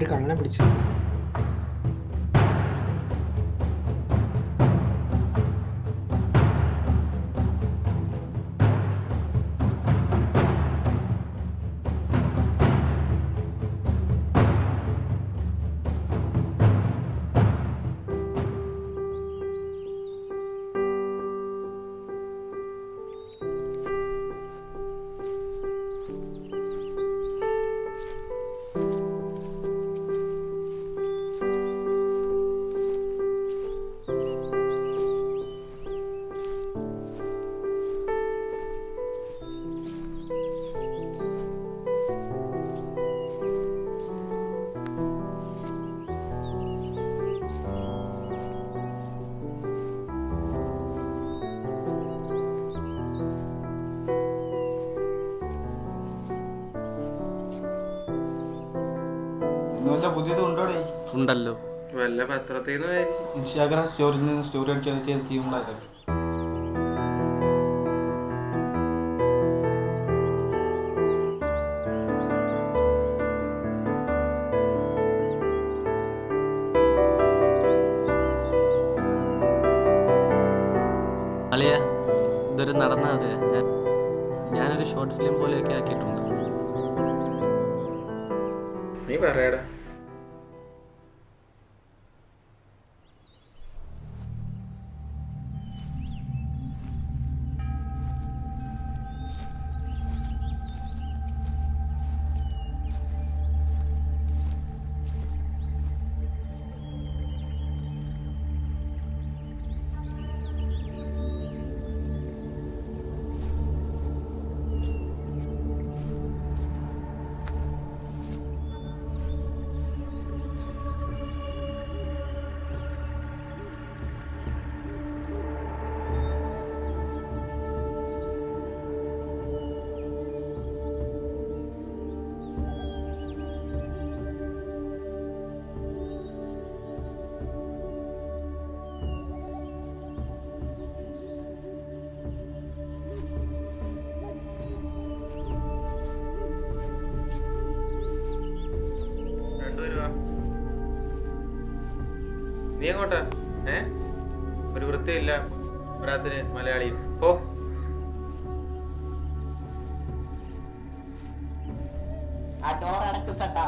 ഒരു കള്ളനെ പിടിച്ചു ഇന്ന് വല്ല പുതിയത് ഉണ്ടോടേ ഉണ്ടല്ലോ വല്ല പത്രത്തിൽ നിന്ന് ഇൻസ്റ്റാഗ്രാം സ്റ്റോറിയിൽ നിന്ന് സ്റ്റോറി അടിക്കാൻ പറ്റിയ തീമുണ്ടായിരുന്നു അളിയ ഇതൊരു നടന്ന അത് ഞാൻ ഞാനൊരു ഷോർട്ട് ഫിലിം പോലെയൊക്കെ ആക്കിയിട്ടുണ്ട് നീ പറയടാ രണ്ടുപേരും വാ. നീ എങ്ങോട്ടാ ഏ ഒരു വൃത്തിയില്ല ഒരാത്തിന് മലയാളി ഓ ആ ഡോർ അടക്ക് സട്ടാ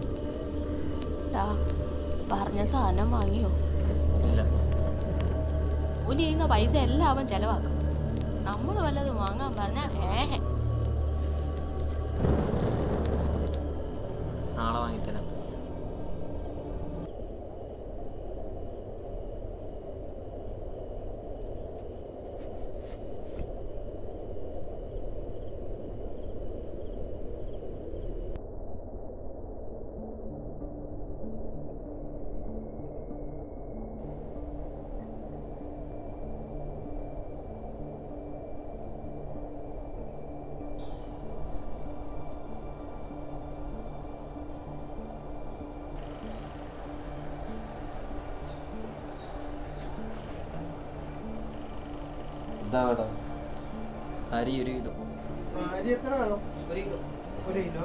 ടാ പറഞ്ഞ സാധനം വാങ്ങിയോ ഇല്ല ജോലി ചെയ്യുന്ന പൈസ എല്ലാം അവൻ ചെലവാക്കും നമ്മൾ വല്ലതും വാങ്ങാൻ പറഞ്ഞ ഏഹേ നാളെ വാങ്ങിത്തരാം എന്താ വേണം അരി ഒരു കിലോ അരി എത്ര വേണം ഒരു കിലോ ഒരു കിലോ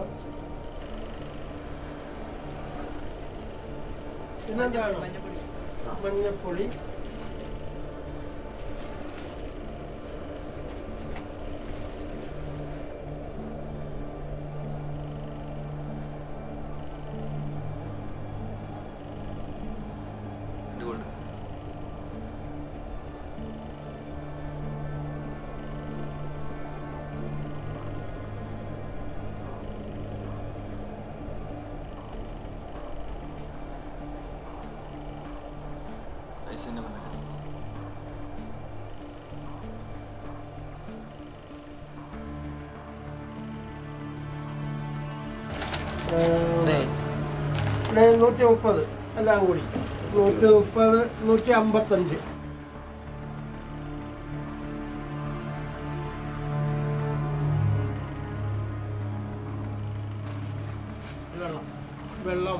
പിന്നെന്താ വേണം മഞ്ഞപ്പൊടി ഒരു ഗോൾഡ് പൈസ തന്നെ കൊണ്ടുവരാം ഏ, ഏയ്, ഇവിടെ നൂറ്റി മുപ്പത് എല്ലാം കൂടി നൂറ്റി മുപ്പത് നൂറ്റി അമ്പത്തഞ്ച് വെള്ളം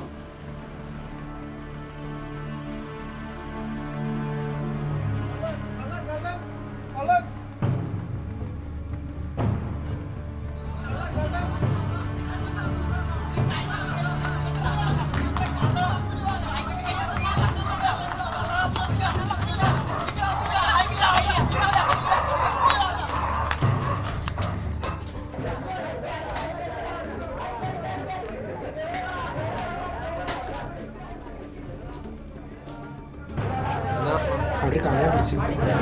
എന്നാ പ്രശ്നം? അവര് കണ്ണ പിടിച്ചു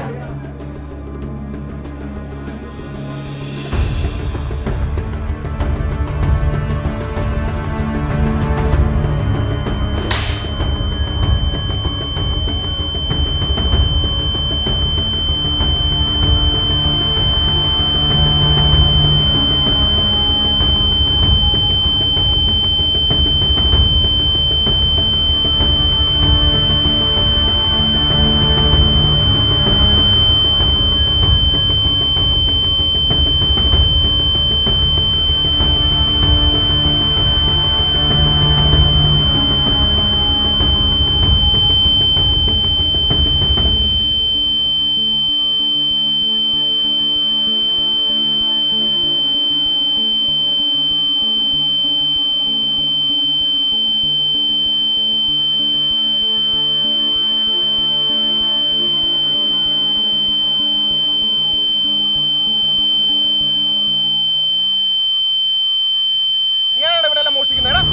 നീയാണ് ഇവിടെ എല്ലാം മോഷ്ടിക്കുന്നേടാ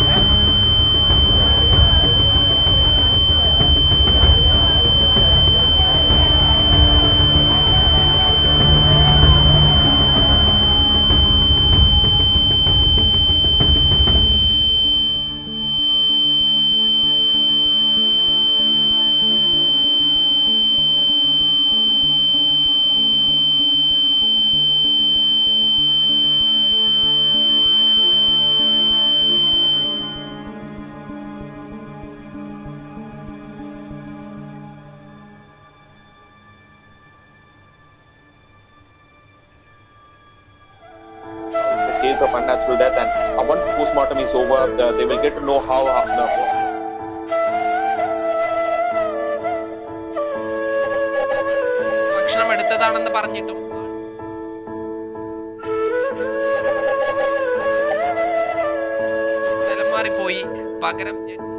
the case of unnatural death and uh, once postmortem is over uh, they will get to know how uh, ഭക്ഷണം എടുത്തതാണെന്ന് പറഞ്ഞിട്ടും സ്ഥലം മാറിപ്പോയി പകരം ജഡ്ജി